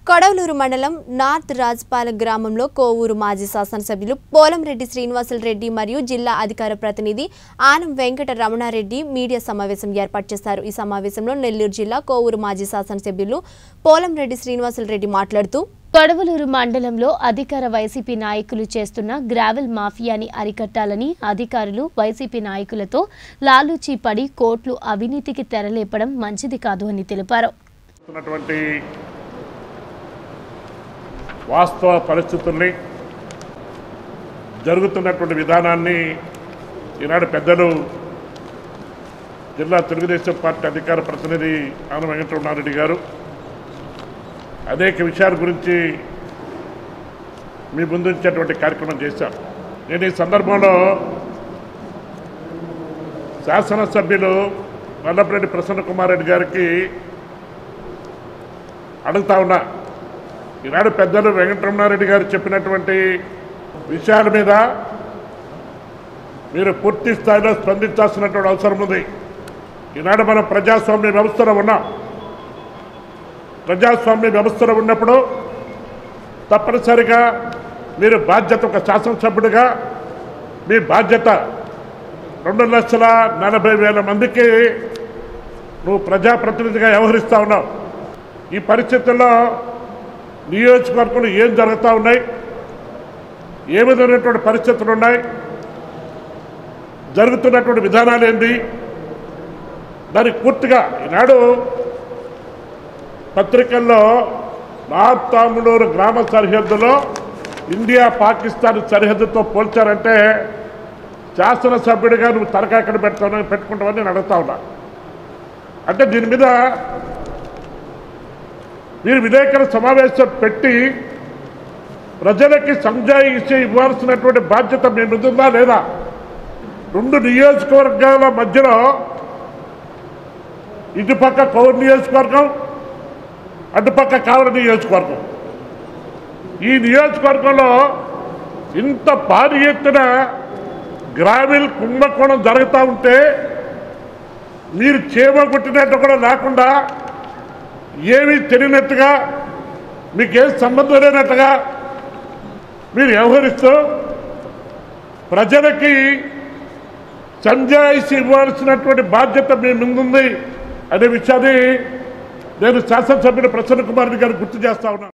కొడవలూరు మండలం నార్త్ రాజ్పాలెం గ్రామంలో కోవూరు మాజీ శాసనసభ్యులు పోలంరెడ్డి శ్రీనివాసులు రెడ్డి మరియు జిల్లా అధికార ప్రతినిధి ఆనం వెంకట రమణారెడ్డి మీడియా సమావేశం ఏర్పాటు చేశారు ఈ సమావేశంలో నెల్లూరు జిల్లా కోవూరు మాజీ శాసనసభ్యులు పోలంరెడ్డి శ్రీనివాసులు రెడ్డి మాట్లాడుతూ కొడవలూరు మండలంలో అధికార వైసీపీ నాయకులు చేస్తున్న గ్రావెల్ మాఫియాని అరికట్టాలని అధికారులు వైసీపీ నాయకులతో లాలూచీ పడి కోట్లు అవినీతికి తెరలేపడం మంచిది కాదు అని తెలిపారు ఉన్నటువంటి వాస్తవ పరిస్థితుల్ని జరుగుతున్నటువంటి విధానాన్ని ఈనాడు పెద్దలు జిల్లా తెలుగుదేశం పార్టీ అధికార ప్రతినిధి ఆన వెంకటరమణారెడ్డి గారు అనేక విషయాల గురించి మీ ముందు ఉంచేటువంటి కార్యక్రమం చేశారు నేను ఈ సందర్భంలో శాసనసభ్యులు వల్లభరెడ్డి ప్రసన్న కుమార్ రెడ్డి గారికి అడుగుతా ఉన్నా ఈనాడు పెద్దలు వెంకటరమణారెడ్డి గారు చెప్పినటువంటి విషయాల మీద మీరు పూర్తి స్థాయిలో స్పందించాల్సినటువంటి అవసరం ఉంది ఈనాడు మనం ప్రజాస్వామ్య వ్యవస్థలో ఉన్నాం ప్రజాస్వామ్య వ్యవస్థలో ఉన్నప్పుడు తప్పనిసరిగా మీరు బాధ్యత ఒక శాసనసభ్యుడిగా మీ బాధ్యత రెండు లక్షల నలభై వేల మందికి నువ్వు ప్రజాప్రతినిధిగా వ్యవహరిస్తూ ఉన్నావు ఈ పరిస్థితుల్లో నియోజకవర్గంలో ఏం జరుగుతూ ఉన్నాయి ఏ విధమైనటువంటి పరిస్థితులు ఉన్నాయి జరుగుతున్నటువంటి విధానాలు ఏంది దానికి పూర్తిగా ఈనాడు పత్రికల్లో నార్త్ తాముడూరు గ్రామ సరిహద్దులో ఇండియా పాకిస్తాన్ సరిహద్దుతో పోల్చారంటే శాసనసభ్యుడిగా నువ్వు తలకాయ ఎక్కడ పెడతావు పెట్టుకుంటావని నేను అడుగుతా ఉన్నా అంటే దీని మీద మీరు విలేకరుల సమావేశం పెట్టి ప్రజలకి సంజాయిషి ఇవ్వాల్సినటువంటి బాధ్యత మీ మీద ఉందా లేదా రెండు నియోజకవర్గాల మధ్యలో ఇటుపక్క కౌరు నియోజకవర్గం అటుపక్క కావల నియోజకవర్గం ఈ నియోజకవర్గంలో ఇంత భారీ ఎత్తున గ్రామీణ కుంభకోణం జరుగుతూ ఉంటే మీరు చేమ కొట్టినట్టు కూడా లేకుండా ఏమీ తెలియనట్టుగా మీకేం సంబంధం లేనట్టుగా మీరు వ్యవహరిస్తూ ప్రజలకి సంజాయిషి ఇవ్వాల్సినటువంటి బాధ్యత మీ ముందుంది అనే విషయాన్ని నేను శాసనసభ్యులు ప్రసన్న కుమార్ రెడ్డి గారికి గుర్తు చేస్తా ఉన్నాను